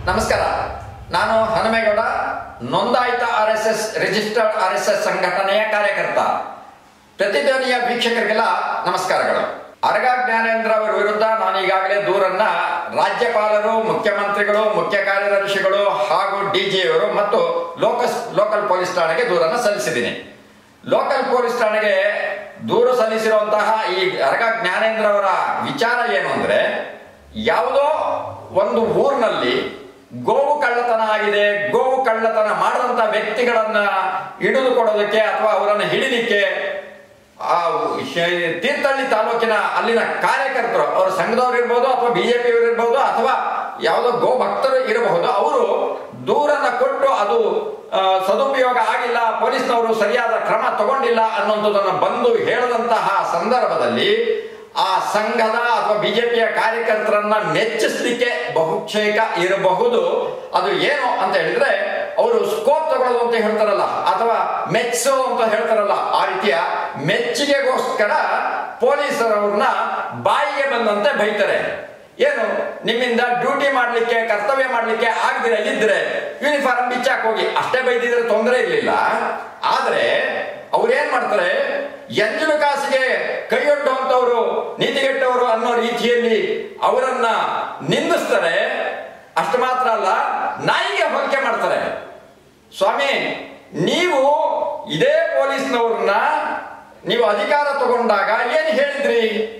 ನಮಸ್ಕಾರ ನಾನು ಹನುಮೇಗೌಡ ನೋಂದಾಯಿತ R S S registered R S S ಸಂಘಟನೆಯ ಕಾರ್ಯಕರ್ತ ಪ್ರತಿಧ್ವನಿಯ ವೀಕ್ಷಕರಿಗೆಲ್ಲ ನಮಸ್ಕಾರಗಳು ಅರಗ ಜ್ಞಾನೇಂದ್ರ ಅವರ ವಿರುದ್ಧ ನಾನು ಈಗಾಗಲೇ ದೂರನ್ನ ರಾಜ್ಯಪಾಲರು ಮುಖ್ಯಮಂತ್ರಿಗಳು ಮುಖ್ಯ ಕಾರ್ಯದರ್ಶಿಗಳು ಹಾಗೂ ಡಿಜಿಯವರು ಮತ್ತು ಲೋಕಸ್ ಲೋಕಲ್ ಪೊಲೀಸ್ ಠಾಣೆಗೆ ದೂರನ್ನ ಸಲ್ಲಿಸಿದ್ದೀನಿ ಲೋಕಲ್ ಪೊಲೀಸ್ ಠಾಣೆಗೆ ದೂರು ಸಲ್ಲಿಸಿರುವಂತಹ ಈ ಅರಗ ಜ್ಞಾನೇಂದ್ರ ಅವರ ವಿಚಾರ ಏನು ಅಂದ್ರೆ ಯಾವುದೋ ಒಂದು ಊರಿನಲ್ಲಿ ಗೋವು ಕಳ್ಳತನ ಆಗಿದೆ ಗೋವು ಕಳ್ಳತನ ಮಾಡಿದಂತ ವ್ಯಕ್ತಿಗಳನ್ನ ಹಿಡಿದು ಕೊಡೋದಕ್ಕೆ ಅಥವಾ ಅವರನ್ನು ಹಿಡಿಲಿಕ್ಕೆ ಆ ಶ- ತೀರ್ಥಹಳ್ಳಿ ತಾಲೂಕಿನ ಅಲ್ಲಿನ ಕಾರ್ಯಕರ್ತರು ಅವ್ರ ಸಂಘದವ್ರು ಇರ್ಬೋದು ಅಥವಾ ಬಿಜೆಪಿ ಇರ್ಬೋದು ಅಥವಾ ಯಾವುದೋ ಗೋ ಭಕ್ತರು ಇರಬಹುದು ಅವರು ದೂರನ್ನ ಕೊಟ್ಟು ಅದು ಆ, ಸದುಪಯೋಗ ಆಗಿಲ್ಲ ಪೊಲೀಸ್ನವರು ಸರಿಯಾದ ಕ್ರಮ ತಗೊಂಡಿಲ್ಲ ಅನ್ನುವಂಥದ್ದನ್ನ ಬಂದು ಹೇಳದಂತಹ ಸಂದರ್ಭದಲ್ಲಿ ಆ ಸಂಘದ ಅಥವಾ ಬಿಜೆಪಿಯ ಕಾರ್ಯಕರ್ತರನ್ನ ಮೆಚ್ಚಿಸ್ಲಿಕ್ಕೆ ಬಹುಕ್ಷೇಕ ಇರಬಹುದು ಅದು ಏನು ಅಂತ ಹೇಳಿದ್ರೆ ಅವರು ಸ್ಕೋಪ್ ತಗೊಳ್ಳೋದು ಅಂತ ಹೇಳ್ತಾರಲ್ಲ ಅಥವಾ ಮೆಚ್ಚೋ ಅಂತ ಹೇಳ್ತಾರಲ್ಲ ಆ ರೀತಿಯ ಮೆಚ್ಚುಗೆಗೋಸ್ಕರ ಪೊಲೀಸರವ್ರನ್ನ ಬಾಯಿಗೆ ಬಂದಂತೆ ಬೈತಾರೆ ಏನು ನಿಮ್ಮಿಂದ ಡ್ಯೂಟಿ ಮಾಡ್ಲಿಕ್ಕೆ ಕರ್ತವ್ಯ ಮಾಡ್ಲಿಕ್ಕೆ ಆಗದಿರ ಇದ್ರೆ ಯೂನಿಫಾರ್ಮ್ ಬಿಚ್ಚಾಕ್ ಹೋಗಿ ಅಷ್ಟೇ ಬೈದಿದ್ರೆ ತೊಂದರೆ ಇರ್ಲಿಲ್ಲ ಆದ್ರೆ ಅವ್ರೇನ್ ಮಾಡ್ತಾರೆ ಎಂಜಲು ಕಾಸಿಗೆ ಕೈಯೊಡ್ಡುವಂತವ್ರು ನೀತಿಗೆಟ್ಟವರು ಅನ್ನೋ ರೀತಿಯಲ್ಲಿ ಅವರನ್ನ ನಿಂದಿಸ್ತಾರೆ ಅಷ್ಟು ಮಾತ್ರ ಅಲ್ಲ ನಾಯಿಗೆ ಹೋಲಿಕೆ ಮಾಡ್ತಾರೆ ಸ್ವಾಮಿ ನೀವು ಇದೇ ಪೊಲೀಸ್ನವ್ರನ್ನ ನೀವು ಅಧಿಕಾರ ತಗೊಂಡಾಗ ಏನ್ ಹೇಳಿದ್ರಿ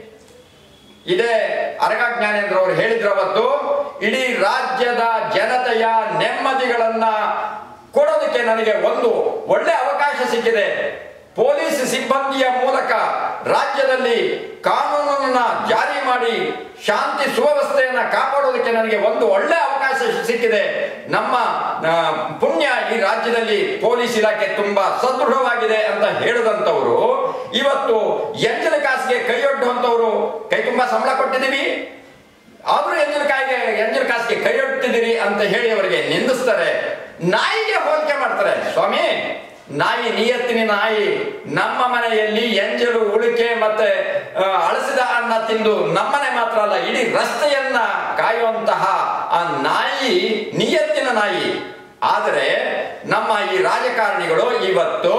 ಇದೇ ಅರಗ ಜ್ಞಾನೇಂದ್ರ ಅವರು ಹೇಳಿದ್ರು ಅವತ್ತು ಇಡೀ ರಾಜ್ಯದ ಜನತೆಯ ನೆಮ್ಮದಿಗಳನ್ನ ಕೊಡೋದಕ್ಕೆ ನನಗೆ ಒಂದು ಒಳ್ಳೆ ಅವಕಾಶ ಸಿಕ್ಕಿದೆ ಪೊಲೀಸ್ ಸಿಬ್ಬಂದಿಯ ಮೂಲಕ ರಾಜ್ಯದಲ್ಲಿ ಕಾನೂನನ್ನ ಜಾರಿ ಮಾಡಿ ಶಾಂತಿ ಸುವ್ಯವಸ್ಥೆಯನ್ನ ಕಾಪಾಡೋದಕ್ಕೆ ನನಗೆ ಒಂದು ಒಳ್ಳೆ ಅವಕಾಶ ಸಿಕ್ಕಿದೆ ನಮ್ಮ ಆ, ಪುಣ್ಯ ಈ ರಾಜ್ಯದಲ್ಲಿ ಪೊಲೀಸ್ ಇಲಾಖೆ ತುಂಬಾ ಸದೃಢವಾಗಿದೆ ಅಂತ ಹೇಳಿದಂತವರು ಇವತ್ತು ಎಂಜಲ ಕಾಸಿಗೆ ಕೈಯೊಡ್ಡುವಂತವರು ಕೈ ತುಂಬಾ ಸಂಬಳ ಕೊಟ್ಟಿದ್ದೀವಿ ಆದ್ರೂ ಎಂಜಲ್ ಕಾಯಿಗೆ ಎಂಜಲ್ ಕಾಸಿಗೆ ಕೈಯೊಡ್ತಿದ್ದೀರಿ ಅಂತ ಹೇಳಿ ಅವರಿಗೆ ನಿಂದಿಸ್ತಾರೆ ನಾಯಿಗೆ ಹೋಲಿಕೆ ಮಾಡ್ತಾರೆ ಸ್ವಾಮಿ ನಾಯಿ ನಿಯತ್ತಿನ ನಾಯಿ ನಮ್ಮ ಮನೆಯಲ್ಲಿ ಎಂಜಲು ಉಳಿಕೆ ಮತ್ತೆ ಆ, ಅಳಸಿದ ಅನ್ನ ತಿಂದು ನಮ್ಮನೆ ಮಾತ್ರ ಅಲ್ಲ ಇಡೀ ರಸ್ತೆಯನ್ನ ಕಾಯುವಂತಹ ಆ ನಾಯಿ ನಿಯತ್ತಿನ ನಾಯಿ ಆದರೆ ನಮ್ಮ ಈ ರಾಜಕಾರಣಿಗಳು ಇವತ್ತು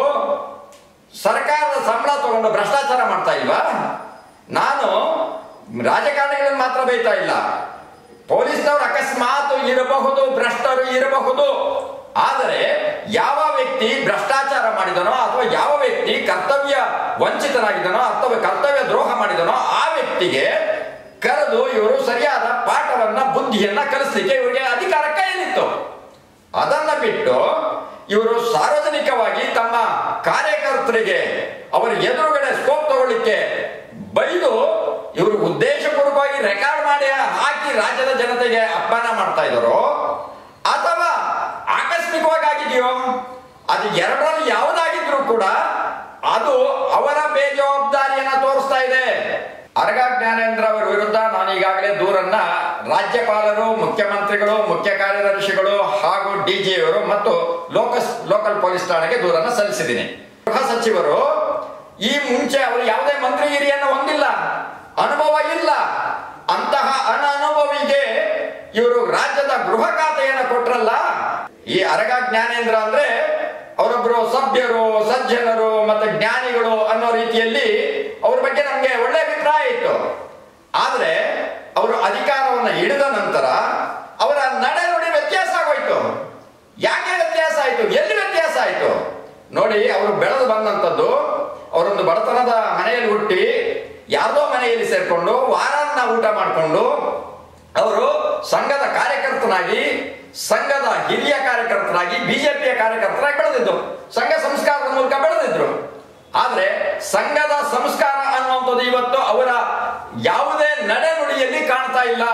ಸರ್ಕಾರದ ಸಂಬಳ ತಗೊಂಡು ಭ್ರಷ್ಟಾಚಾರ ಮಾಡ್ತಾ ಇಲ್ವಾ ನಾನು ರಾಜಕಾರಣಿಗಳನ್ನ ಮಾತ್ರ ಬೈತಾ ಇಲ್ಲ ಪೊಲೀಸ್ನವರು ಅಕಸ್ಮಾತ್ ಇರಬಹುದು ಭ್ರಷ್ಟರು ಇರಬಹುದು ಆದರೆ ಯಾವ ವ್ಯಕ್ತಿ ಭ್ರಷ್ಟಾಚಾರ ಮಾಡಿದನೋ ಅಥವಾ ಯಾವ ವ್ಯಕ್ತಿ ಕರ್ತವ್ಯ ವಂಚಿತನಾಗಿದನೋ ಅಥವಾ ಕರ್ತವ್ಯ ದ್ರೋಹ ಮಾಡಿದನೋ ಆ ವ್ಯಕ್ತಿಗೆ ಕರೆದು ಇವರು ಸರಿಯಾದ ಪಾಠವನ್ನ ಬುದ್ಧಿಯನ್ನ ಕಲಿಸ್ಲಿಕ್ಕೆ ಇವರಿಗೆ ಅಧಿಕಾರ ಕೈಯಲ್ಲಿತ್ತು ಅದನ್ನ ಬಿಟ್ಟು ಇವರು ಸಾರ್ವಜನಿಕವಾಗಿ ತಮ್ಮ ಕಾರ್ಯಕರ್ತರಿಗೆ ಅವರ ಎದುರುಗಡೆ ಸ್ಕೋಪ್ ತಗೊಳ್ಳಿಕ್ಕೆ ಬೈದು ಇವರು ಉದ್ದೇಶಪೂರ್ವಕವಾಗಿ ರೆಕಾರ್ಡ್ ಮಾಡಿ ಹಾಕಿ ರಾಜ್ಯದ ಜನತೆಗೆ ಅಪಮಾನ ಮಾಡ್ತಾ ಇದ್ದಾರೋ ಅಥವಾ ಆಕಸ್ಮಿಕವಾಗಿ ಆಗಿದೆಯೋ ಅದು ಎರಡರಲ್ಲಿ ಯಾವುದಾಗಿದ್ರು ಕೂಡ ಅದು ಅವರ ಬೇಜವಾಬ್ದಾರಿಯನ್ನ ತೋರಿಸ್ತಾ ಇದೆ ಅರಗ ಜ್ಞಾನೇಂದ್ರ ಅವರ ವಿರುದ್ಧ ನಾನು ಈಗಾಗಲೇ ದೂರನ್ನ ರಾಜ್ಯಪಾಲರು ಮುಖ್ಯಮಂತ್ರಿಗಳು ಮುಖ್ಯ ಕಾರ್ಯದರ್ಶಿಗಳು ಹಾಗೂ ಡಿಜಿಯವರು ಮತ್ತು ಲೋಕಸ್ ಲೋಕಲ್ ಪೊಲೀಸ್ ಠಾಣೆಗೆ ದೂರನ್ನ ಸಲ್ಲಿಸಿದ್ದೀನಿ ಗೃಹ ಸಚಿವರು ಈ ಮುಂಚೆ ಅವರು ಯಾವುದೇ ಮಂತ್ರಿಗಿರಿಯನ್ನು ಹೊಂದಿಲ್ಲ ಅನುಭವ ಇಲ್ಲ ಅಂತಹ ಅನನುಭವಿಗೆ ಇವರು ರಾಜ್ಯದ ಗೃಹ ಖಾತೆಯನ್ನು ಕೊಟ್ರಲ್ಲ ಈ ಅರಗ ಜ್ಞಾನೇಂದ್ರ ಅಂದ್ರೆ ಅವರೊಬ್ಬರು ಸಭ್ಯರು ಸಜ್ಜನರು ಮತ್ತೆ ಜ್ಞಾನಿಗಳು ಅನ್ನೋ ರೀತಿಯಲ್ಲಿ ಅವ್ರ ಬಗ್ಗೆ ನಮ್ಗೆ ಒಳ್ಳೆ ಅಭಿಪ್ರಾಯ ಇತ್ತು ಆದ್ರೆ ಅವರು ಅಧಿಕಾರವನ್ನು ಹಿಡಿದ ನಂತರ ಅವರ ನಡೆನುಡಿ ವ್ಯತ್ಯಾಸ ಆಗೋಯ್ತು ಯಾಕೆ ವ್ಯತ್ಯಾಸ ಆಯ್ತು ಎಲ್ಲಿ ವ್ಯತ್ಯಾಸ ಆಯ್ತು ನೋಡಿ ಅವರು ಬೆಳೆದು ಬಂದಂತದ್ದು ಅವರೊಂದು ಬಡತನದ ಮನೆಯಲ್ಲಿ ಹುಟ್ಟಿ ಯಾರ್ದೋ ಮನೆಯಲ್ಲಿ ಸೇರ್ಕೊಂಡು ವಾರಾನ್ನ ಊಟ ಮಾಡಿಕೊಂಡು ಅವರು ಸಂಘದ ಕಾರ್ಯಕರ್ತನಾಗಿ ಸಂಘದ ಹಿರಿಯ ಕಾರ್ಯಕರ್ತರಾಗಿ ಬಿಜೆಪಿಯ ಕಾರ್ಯಕರ್ತರಾಗಿ ಬೆಳೆದಿದ್ದು ಸಂಘ ಸಂಸ್ಕಾರದ ಮೂಲಕ ಬೆಳೆದಿದ್ರು ಆದ್ರೆ ಸಂಘದ ಸಂಸ್ಕಾರ ಅನ್ನುವಂಥದ್ದು ಇವತ್ತು ಅವರ ಯಾವುದೇ ನಡೆನುಡಿಯಲ್ಲಿ ಕಾಣ್ತಾ ಇಲ್ಲ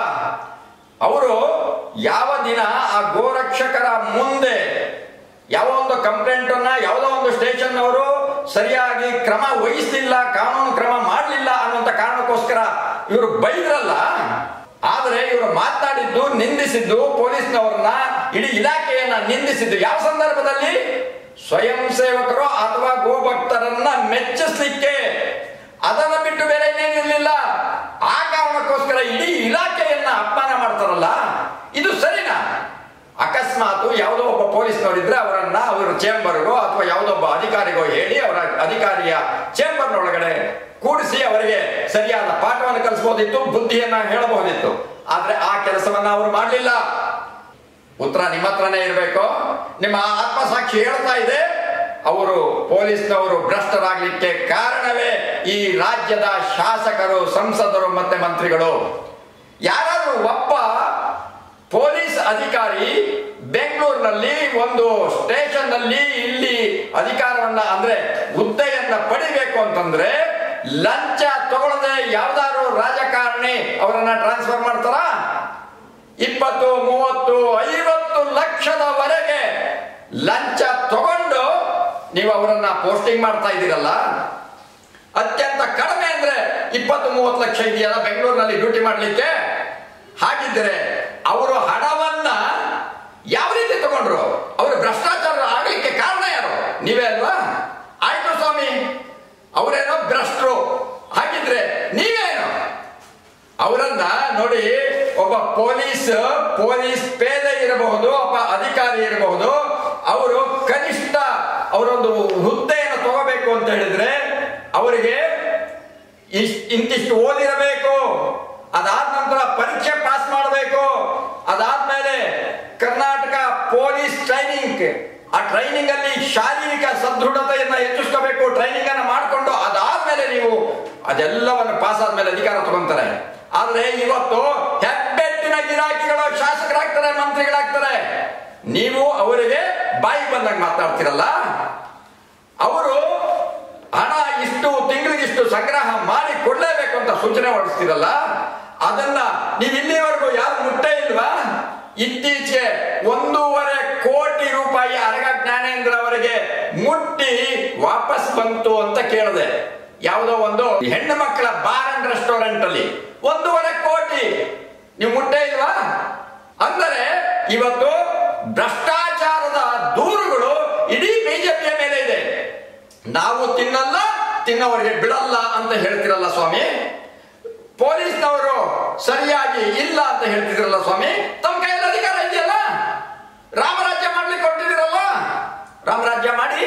ಅವರು ಯಾವ ದಿನ ಆ ಗೋರಕ್ಷಕರ ಮುಂದೆ ಯಾವ ಒಂದು ಕಂಪ್ಲೇಂಟ್ ಅನ್ನ ಯಾವುದೋ ಒಂದು ಸ್ಟೇಷನ್ ಅವರು ಸರಿಯಾಗಿ ಕ್ರಮ ವಹಿಸಲಿಲ್ಲ ಕಾನೂನು ಕ್ರಮ ಮಾಡಲಿಲ್ಲ ಅನ್ನುವಂತ ಕಾರಣಕ್ಕೋಸ್ಕರ ಇವರು ಬೈದ್ರಲ್ಲ ಆದ್ರೆ ಇವರು ಮಾತನಾಡಿದ್ದು ನಿಂದಿಸಿದ್ದು ಪೊಲೀಸ್ನವ್ರನ್ನ ಇಡೀ ಇಲಾಖೆಯನ್ನ ನಿಂದಿಸಿದ್ದು ಯಾವ ಸಂದರ್ಭದಲ್ಲಿ ಸ್ವಯಂ ಸೇವಕರು ಅಥವಾ ಗೋಭಕ್ತರನ್ನ ಮೆಚ್ಚಿಸ್ಲಿಕ್ಕೆ ಅದನ್ನ ಬಿಟ್ಟು ಬೇರೆ ಇನ್ನೇನಿರ್ಲಿಲ್ಲ ಆ ಕಾರಣಕ್ಕೋಸ್ಕರ ಇಡೀ ಇಲಾಖೆಯನ್ನ ಅಪಮಾನ ಮಾಡ್ತಾರಲ್ಲ ಇದು ಸರಿನಾ ಪೊಲೀಸ್ನವರಿದ್ರೆ ಅವರನ್ನ ಅವರ ಚೇಂಬರ್ಗೋ ಅಥವಾ ಯಾವುದೊಬ್ಬ ಅಧಿಕಾರಿಗೋ ಹೇಳಿ ಅವರ ಅಧಿಕಾರಿಯ ಚೇಂಬರ್ನೊಳಗಡೆ ಕೂಡಿಸಿ ಅವರಿಗೆ ಸರಿಯಾದ ಪಾಠವನ್ನು ಕಲಿಸಬಹುದಿತ್ತು ಬುದ್ಧಿಯನ್ನ ಹೇಳಬಹುದಿತ್ತು ಆದ್ರೆ ಆ ಕೆಲಸವನ್ನ ಅವರು ಮಾಡಲಿಲ್ಲ ಉತ್ತರ ನಿಮ್ಮ ಹತ್ರನೇ ಇರಬೇಕು ನಿಮ್ಮ ಆತ್ಮಸಾಕ್ಷಿ ಹೇಳ್ತಾ ಇದೆ ಅವರು ಪೊಲೀಸ್ನವರು ಭ್ರಷ್ಟರಾಗ್ಲಿಕ್ಕೆ ಕಾರಣವೇ ಈ ರಾಜ್ಯದ ಶಾಸಕರು ಸಂಸದರು ಮತ್ತೆ ಮಂತ್ರಿಗಳು ಯಾರಾದ್ರೂ ಒಬ್ಬ ಪೊಲೀಸ್ ಅಧಿಕಾರಿ ಬೆಂಗಳೂರಿನಲ್ಲಿ ಒಂದು ಸ್ಟೇಷನ್ ನಲ್ಲಿ ಇಲ್ಲಿ ಅಧಿಕಾರವನ್ನ ಅಂದ್ರೆ ಹುದ್ದೆಯನ್ನ ಪಡಿಬೇಕು ಅಂತಂದ್ರೆ ಲಂಚ ತಗೊಳ್ಳದೆ ಯಾವ್ದಾದ್ರು ರಾಜಕಾರಣಿ ಅವರನ್ನ ಟ್ರಾನ್ಸ್ಫರ್ ಮಾಡ್ತಾರ ಇಪ್ಪತ್ತು ಮೂವತ್ತು ಐವತ್ತು ಲಕ್ಷದವರೆಗೆ ಲಂಚ ತಗೊಂಡು ನೀವು ಅವರನ್ನ ಪೋಸ್ಟಿಂಗ್ ಮಾಡ್ತಾ ಇದ್ದೀರಲ್ಲ ಅತ್ಯಂತ ಕಡಿಮೆ ಅಂದ್ರೆ ಇಪ್ಪತ್ತು ಮೂವತ್ತು ಲಕ್ಷ ಇದೆಯಲ್ಲ ಬೆಂಗಳೂರಿನಲ್ಲಿ ಡ್ಯೂಟಿ ಮಾಡ್ಲಿಕ್ಕೆ ಹಾಗಿದ್ರೆ ಅವರು ಹಣವನ್ನ ಯಾವ ರೀತಿ ತಗೊಂಡ್ರು ಅವರು ಭ್ರಷ್ಟಾಚಾರ ಆಗ್ಲಿಕ್ಕೆ ಕಾರಣ ಯಾರು ನೀವೇ ಅಲ್ವಾ ಆಯ್ತು ಸ್ವಾಮಿ ಅವರೇನೋ ಭ್ರಷ್ಟರು ಹಾಗಿದ್ರೆ ನೀವೇನು ಅವರನ್ನ ನೋಡಿ ಒಬ್ಬ ಪೊಲೀಸ್ ಪೊಲೀಸ್ ಪೇದೆ ಇರಬಹುದು ಒಬ್ಬ ಅಧಿಕಾರಿ ಇರಬಹುದು ಅವರು ಕನಿಷ್ಠ ಅವರೊಂದು ಹುದ್ದೆಯನ್ನು ತಗೋಬೇಕು ಅಂತ ಹೇಳಿದ್ರೆ ಅವರಿಗೆ ಇಷ್ಟ್ ಇಂತಿಷ್ಟು ಓದಿರಬೇಕು ಅದಾದ ನಂತರ ಪರೀಕ್ಷೆ ಪಾಸ್ ಮಾಡಬೇಕು ಅದಾದ್ಮೇಲೆ ಕರ್ನಾಟಕ ಪೊಲೀಸ್ ಟ್ರೈನಿಂಗ್ ಆ ಟ್ರೈನಿಂಗ್ ಅಲ್ಲಿ ಶಾರೀರಿಕ ಸದೃಢತೆಯನ್ನ ಹೆಚ್ಚಿಸ್ಕೋಬೇಕು ಟ್ರೈನಿಂಗ್ ಅನ್ನ ಮಾಡಿಕೊಂಡು ಅದಾದ್ಮೇಲೆ ನೀವು ಅದೆಲ್ಲವನ್ನು ಪಾಸ್ ಆದ್ಮೇಲೆ ಅಧಿಕಾರ ತಗೊಂತಾರೆ ಆದ್ರೆ ಇವತ್ತು ಹೆಬ್ಬೆಟ್ಟಿನ ಗಿರಾಕಿಗಳು ಶಾಸಕರಾಗ್ತಾರೆ ಮಂತ್ರಿಗಳಾಗ್ತಾರೆ ನೀವು ಅವರಿಗೆ ಬಾಯಿ ಬಂದಾಗ ಮಾತಾಡ್ತಿರಲ್ಲ ಅವರು ಹಣ ಇಷ್ಟು ತಿಂಗಳಿಗಿಷ್ಟು ಸಂಗ್ರಹ ಮಾಡಿ ಕೊಡ್ಲೇಬೇಕು ಅಂತ ಸೂಚನೆ ಹೊರಡಿಸ್ತಿರಲ್ಲ ಅದನ್ನ ನೀವು ಇಲ್ಲಿವರೆಗೂ ಯಾರು ಮುಟ್ಟೇ ಇಲ್ವಾ ಇತ್ತೀಚೆಗೆ ಒಂದೂವರೆ ಕೋಟಿ ರೂಪಾಯಿ ಅರಗ ಜ್ಞಾನೇಂದ್ರ ಅವರಿಗೆ ಮುಟ್ಟಿ ವಾಪಸ್ ಬಂತು ಅಂತ ಕೇಳಿದೆ ಯಾವುದೋ ಒಂದು ಹೆಣ್ಣು ಮಕ್ಕಳ ಬಾರ್ ಅಂಡ್ ರೆಸ್ಟೋರೆಂಟ್ ಅಲ್ಲಿ ಒಂದೂವರೆ ಕೋಟಿ ನೀವು ಮುಟ್ಟೇ ಇಲ್ವಾ ಅಂದರೆ ಇವತ್ತು ಭ್ರಷ್ಟಾಚಾರದ ದೂರುಗಳು ಇಡೀ ಬಿಜೆಪಿಯ ಮೇಲೆ ಇದೆ ನಾವು ತಿನ್ನಲ್ಲ ತಿನ್ನವರಿಗೆ ಬಿಡಲ್ಲ ಅಂತ ಹೇಳ್ತಿರಲ್ಲ ಸ್ವಾಮಿ ಪೊಲೀಸ್ನವರು ಸರಿಯಾಗಿ ಇಲ್ಲ ಅಂತ ಹೇಳ್ತಿದ್ರಲ್ಲ ಸ್ವಾಮಿ ತಮ್ಮ ಕೈಯಲ್ಲಿ ಅಧಿಕಾರ ಇದೆಯಲ್ಲ ರಾಮರಾಜ್ಯ ಮಾಡ್ಲಿಕ್ಕೆ ಹೊರಟಿದಿರಲ್ಲ ರಾಮರಾಜ್ಯ ಮಾಡಿ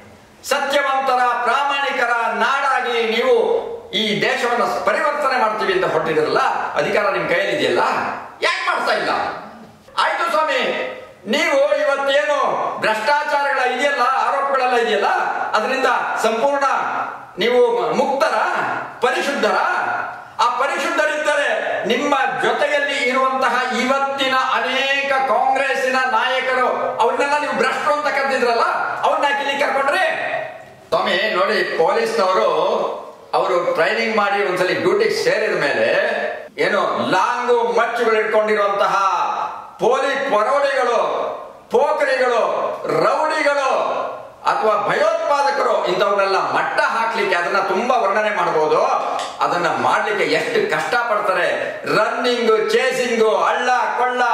ಸತ್ಯವಂತರ ಪ್ರಾಮಾಣಿಕರ ನಾಡಾಗಿ ನೀವು ಈ ದೇಶವನ್ನು ಪರಿವರ್ತನೆ ಮಾಡ್ತೀವಿ ಅಂತ ಹೊರಟಿದಿರಲ್ಲ ಅಧಿಕಾರ ನಿಮ್ ಕೈಯಲ್ಲಿ ಇದೆಯಲ್ಲ ಯಾಕೆ ಮಾಡ್ತಾ ಇಲ್ಲ ಆಯ್ತು ಸ್ವಾಮಿ ನೀವು ಇವತ್ತೇನು ಭ್ರಷ್ಟಾಚಾರಗಳ ಇದೆಯಲ್ಲ ಆರೋಪಗಳೆಲ್ಲ ಇದೆಯಲ್ಲ ಅದರಿಂದ ಸಂಪೂರ್ಣ ನೀವು ಮುಕ್ತರ ಪರಿಶುದ್ಧರ ಆ ಪರಿಶುದ್ಧರಿದ್ದರೆ ನಿಮ್ಮ ಜೊತೆಯಲ್ಲಿ ಇರುವಂತಹ ಇವತ್ತಿನ ಅನೇಕ ಕಾಂಗ್ರೆಸ್ಸಿನ ನಾಯಕರು ಅವ್ರನ್ನೆಲ್ಲ ನೀವು ಭ್ರಷ್ಟರು ಅಂತ ಕರೆದಿದ್ರಲ್ಲ ಅವ್ರನ್ನ ಇಲ್ಲಿ ಕರ್ಕೊಂಡ್ರಿ ಸ್ವಾಮಿ ನೋಡಿ ಪೊಲೀಸ್ನವರು ಅವರು ಟ್ರೈನಿಂಗ್ ಮಾಡಿ ಒಂದ್ಸಲಿ ಡ್ಯೂಟಿಗೆ ಸೇರಿದ ಮೇಲೆ ಏನು ಲಾಂಗು ಮಚ್ಚುಗಳು ಇಟ್ಕೊಂಡಿರುವಂತಹ ಪೊಲೀಸ್ ಪರೋಡಿಗಳು ಪೋಖರಿಗಳು ರೌಡಿಗಳು ಅಥವಾ ಭಯೋತ್ಪಾದಕರು ಇಂಥವನ್ನೆಲ್ಲ ಮಟ್ಟ ಹಾಕ್ಲಿಕ್ಕೆ ಅದನ್ನ ತುಂಬಾ ವರ್ಣನೆ ಮಾಡಬಹುದು ಅದನ್ನ ಮಾಡ್ಲಿಕ್ಕೆ ಎಷ್ಟು ಕಷ್ಟ ಪಡ್ತಾರೆ ರನ್ನಿಂಗ್ ಚೇಸಿಂಗು ಹಳ್ಳ ಕೊಳ್ಳ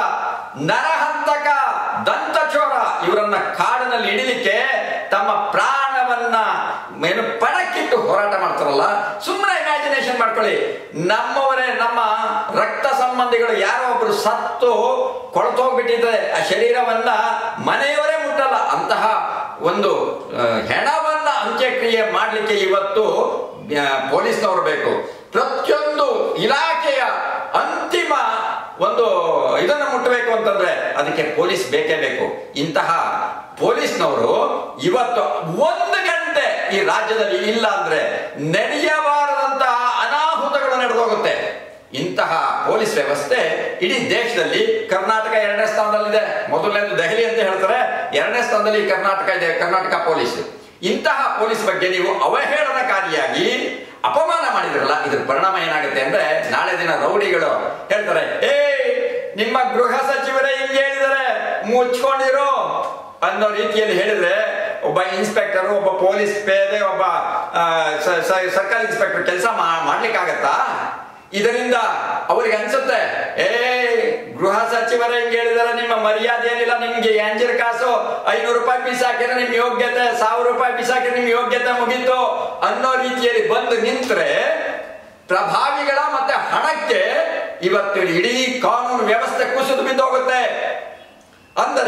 ನರಹಂತಕ ದಂತಚೋರ ಇವರನ್ನ ಕಾಡಿನಲ್ಲಿ ಹಿಡಿಲಿಕ್ಕೆ ತಮ್ಮ ಪ್ರಾಣವನ್ನ ಏನು ಪಣಕ್ಕಿಟ್ಟು ಹೋರಾಟ ಮಾಡ್ತಾರಲ್ಲ ಸುಮ್ಮನೆ ಇಮ್ಯಾಜಿನೇಷನ್ ಮಾಡ್ಕೊಳ್ಳಿ ನಮ್ಮವರೇ ನಮ್ಮ ರಕ್ತ ಸಂಬಂಧಿಗಳು ಯಾರೋ ಒಬ್ರು ಸತ್ತು ಕೊಳತೋಗ್ಬಿಟ್ಟಿದ್ರೆ ಆ ಶರೀರವನ್ನ ಮನೆಯವರೇ ಮುಟ್ಟಲ್ಲ ಅಂತಹ ಒಂದು ಆ, ಹೆಣವನ್ನ ಅಂತ್ಯಕ್ರಿಯೆ ಮಾಡ್ಲಿಕ್ಕೆ ಇವತ್ತು ಆ, ಪೊಲೀಸ್ನವರು ಬೇಕು ಪ್ರತಿಯೊಂದು ಇಲಾಖೆಯ ಅಂತಿಮ ಒಂದು ಇದನ್ನು ಮುಟ್ಟಬೇಕು ಅಂತಂದ್ರೆ ಅದಕ್ಕೆ ಪೊಲೀಸ್ ಬೇಕೇ ಬೇಕು ಇಂತಹ ಪೊಲೀಸ್ನವರು ಇವತ್ತು ಒಂದು ಗಂಟೆ ಈ ರಾಜ್ಯದಲ್ಲಿ ಇಲ್ಲ ಅಂದ್ರೆ ನಡೆಯಬಾರದಂತಹ ಅನಾಹುತಗಳು ನಡೆದೋಗುತ್ತೆ ಇಂತಹ ಪೊಲೀಸ್ ವ್ಯವಸ್ಥೆ ಇಡೀ ದೇಶದಲ್ಲಿ ಕರ್ನಾಟಕ ಎರಡನೇ ಸ್ಥಾನದಲ್ಲಿದೆ ಮೊದಲನೇದು ದೆಹಲಿ ಅಂತ ಹೇಳ್ತಾರೆ ಎರಡನೇ ಸ್ಥಾನದಲ್ಲಿ ಕರ್ನಾಟಕ ಇದೆ ಕರ್ನಾಟಕ ಪೊಲೀಸ್ ಇಂತಹ ಪೊಲೀಸ್ ಬಗ್ಗೆ ನೀವು ಅವಹೇಳನಕಾರಿಯಾಗಿ ಅಪಮಾನ ಮಾಡಿದ್ರಲ್ಲ ಇದ್ರ ಪರಿಣಾಮ ಏನಾಗುತ್ತೆ ಅಂದ್ರೆ ನಾಳೆ ದಿನ ರೌಡಿಗಳು ಹೇಳ್ತಾರೆ ಏ ನಿಮ್ಮ ಗೃಹ ಸಚಿವರೇ ಹಿಂಗೆ ಹೇಳಿದ್ದಾರೆ ಮುಚ್ಕೊಂಡಿರೋ ಅನ್ನೋ ರೀತಿಯಲ್ಲಿ ಹೇಳಿದ್ರೆ ಒಬ್ಬ ಇನ್ಸ್ಪೆಕ್ಟರ್ ಒಬ್ಬ ಪೊಲೀಸ್ ಪೇದೆ ಒಬ್ಬ ಆ, ಸ- ಸ- ಸರ್ಕಾರಿ ಇನ್ಸ್ಪೆಕ್ಟರ್ ಕೆಲಸ ಮಾಡ್ಲಿಕ್ಕಾಗತ್ತಾ ಇದರಿಂದ ಅವರಿಗೆ ಅನ್ಸುತ್ತೆ ಏ ಗೃಹ ಸಚಿವರೇ ಹಿಂಗೆ ಹೇಳಿದಾರೆ ನಿಮ್ಮ ಮರ್ಯಾದೆ ಏನಿಲ್ಲ ನಿಮ್ಗೆ ಎಂಜರ್ ಕಾಸು ಐನೂರು ರೂಪಾಯಿ ಪೀಸ್ ಹಾಕಿದ್ರೆ ನಿಮ್ ಯೋಗ್ಯತೆ ಸಾವಿರ ರೂಪಾಯಿ ಪೀಸ್ ಹಾಕಿದ್ರೆ ನಿಮ್ ಯೋಗ್ಯತೆ ಮುಗೀತು ಅನ್ನೋ ರೀತಿಯಲ್ಲಿ ಬಂದು ನಿಂತ್ರೆ ಪ್ರಭಾವಿಗಳ ಮತ್ತೆ ಹಣಕ್ಕೆ ಇವತ್ತು ಇಡೀ ಕಾನೂನು ವ್ಯವಸ್ಥೆ ಕುಸಿದು ಬಿದ್ದೋಗುತ್ತೆ ಅಂದರೆ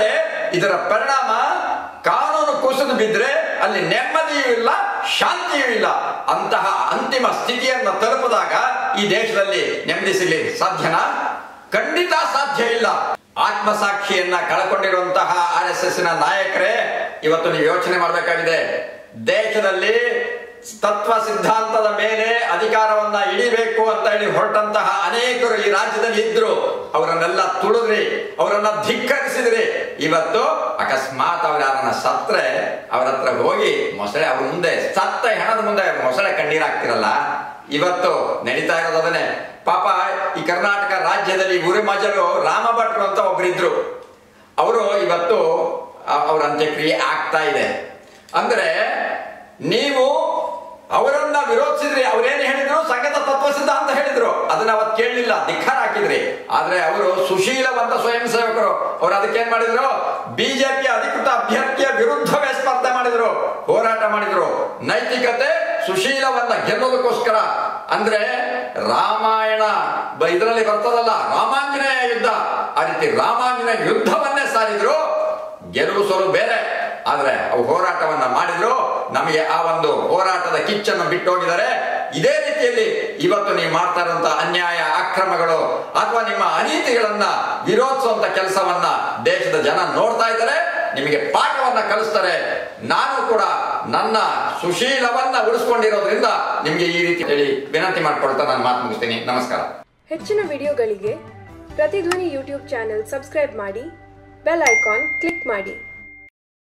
ಇದರ ಪರಿಣಾಮ ಕಾನೂನು ಕುಸಿದು ಬಿದ್ರೆ ಅಲ್ಲಿ ನೆಮ್ಮದಿಯೂ ಇಲ್ಲ ಶಾಂತಿಯೂ ಇಲ್ಲ ಅಂತಹ ಅಂತಿಮ ಸ್ಥಿತಿಯನ್ನು ತಲುಪಿದಾಗ ಈ ದೇಶದಲ್ಲಿ ನೆಮ್ಮದಿ ಸಿಗಲಿ ಸಾಧ್ಯನಾ ಖಂಡಿತ ಸಾಧ್ಯ ಇಲ್ಲ ಆತ್ಮಸಾಕ್ಷಿಯನ್ನ ಕಳ್ಕೊಂಡಿರುವಂತಹ ಆರ್ ಎಸ್ ಎಸ್ ನ ನಾಯಕರೇ ಇವತ್ತು ನೀವು ಯೋಚನೆ ಮಾಡಬೇಕಾಗಿದೆ ದೇಶದಲ್ಲಿ ತತ್ವ ಸಿದ್ಧಾಂತದ ಮೇಲೆ ಅಧಿಕಾರವನ್ನ ಇಳಿಬೇಕು ಅಂತ ಹೇಳಿ ಹೊರಟಂತಹ ಅನೇಕರು ಈ ರಾಜ್ಯದಲ್ಲಿ ಇದ್ರು ಅವರನ್ನೆಲ್ಲ ತುಳಿದ್ರಿ ಅವರನ್ನ ಧಿಕ್ಕರಿಸಿದ್ರಿ ಇವತ್ತು ಅಕಸ್ಮಾತ್ ಅವ್ರ ಯಾರನ್ನ ಸತ್ರೆ ಅವ್ರ ಹತ್ರ ಹೋಗಿ ಮೊಸಳೆ ಅವ್ರ ಮುಂದೆ ಸತ್ತ ಹೆಣದ ಮುಂದೆ ಮೊಸಳೆ ಕಣ್ಣೀರಾಗ್ತಿರಲ್ಲ ಇವತ್ತು ನಡೀತಾ ಇರೋದು ಅದನ್ನೇ ಪಾಪ ಈ ಕರ್ನಾಟಕ ರಾಜ್ಯದಲ್ಲಿ ಉರಿಮಜಲು ರಾಮ ಭಟ್ರು ಅಂತ ಒಬ್ಬರಿದ್ರು ಅವರು ಇವತ್ತು ಅ- ಅವ್ರ ಅಂತ್ಯಕ್ರಿಯೆ ಆಗ್ತಾ ಇದೆ ಅಂದ್ರೆ ನೀವು ಅವರನ್ನ ವಿರೋಧಿಸಿದ್ರಿ ಅವ್ರೇನ್ ಹೇಳಿದ್ರು ಸಂಗತ ತತ್ವ ಸಿದ್ಧಾಂತ ಹೇಳಿದ್ರು ಅದನ್ನ ಅವತ್ ಕೇಳಲಿಲ್ಲ ಧಿಕ್ಕಾರ ಹಾಕಿದ್ರಿ ಆದ್ರೆ ಅವರು ಸುಶೀಲವಂತ ಸ್ವಯಂ ಸೇವಕರು ಅವ್ರು ಅದಕ್ಕೇನ್ ಮಾಡಿದ್ರು ಬಿಜೆಪಿ ಅಧಿಕೃತ ಅಭ್ಯರ್ಥಿಯ ವಿರುದ್ಧವೇ ಸ್ಪರ್ಧೆ ಮಾಡಿದ್ರು ಹೋರಾಟ ಮಾಡಿದ್ರು ನೈತಿಕತೆ ಸುಶೀಲವನ್ನ ಗೆಲ್ಲೋದಕ್ಕೋಸ್ಕರ ಅಂದ್ರೆ ರಾಮಾಯಣ ಬ- ಇದರಲ್ಲಿ ಬರ್ತದಲ್ಲ ರಾಮಾಂಜನೇಯ ಯುದ್ಧ ಆ ರೀತಿ ರಾಮಾಂಜನೇಯ ಯುದ್ಧವನ್ನೇ ಸಾರಿದ್ರು ಗೆಲುವು ಸೋಲು ಬೇರೆ ಆದ್ರೆ ಅವು ಹೋರಾಟವನ್ನ ಮಾಡಿದ್ರು ನಮಗೆ ಆ ಒಂದು ಹೋರಾಟದ ಕಿಚ್ಚನ್ನು ಬಿಟ್ಟು ಹೋಗಿದ್ದಾರೆ ಇದೇ ರೀತಿಯಲ್ಲಿ ಇವತ್ತು ನೀವು ಮಾಡ್ತಾ ಇರುವಂತಹ ಅನ್ಯಾಯ ಅಕ್ರಮಗಳು ಅಥವಾ ನಿಮ್ಮ ಅನೀತಿಗಳನ್ನ ವಿರೋಧಿಸುವಂತ ಕೆಲಸವನ್ನ ದೇಶದ ಜನ ನೋಡ್ತಾ ಇದ್ದಾರೆ ನಿಮಗೆ ಪಾಠವನ್ನ ಕಲಿಸ್ತಾರೆ ನಾನು ಕೂಡ ನನ್ನ ಸುಶೀಲವನ್ನ ಉಳಿಸ್ಕೊಂಡಿರೋದ್ರಿಂದ ನಿಮ್ಗೆ ಈ ರೀತಿ ಹೇಳಿ ವಿನಂತಿ ಮಾಡ್ಕೊಳ್ತಾ ನಾನು ಮಾತು ಮುಗಿಸ್ತೀನಿ ನಮಸ್ಕಾರ ಹೆಚ್ಚಿನ ವಿಡಿಯೋಗಳಿಗೆ ಪ್ರತಿಧ್ವನಿ ಯೂಟ್ಯೂಬ್ ಚಾನೆಲ್ ಸಬ್ಸ್ಕ್ರೈಬ್ ಮಾಡಿ ಬೆಲ್ ಐಕಾನ್ ಕ್ಲಿಕ್ ಮಾಡಿ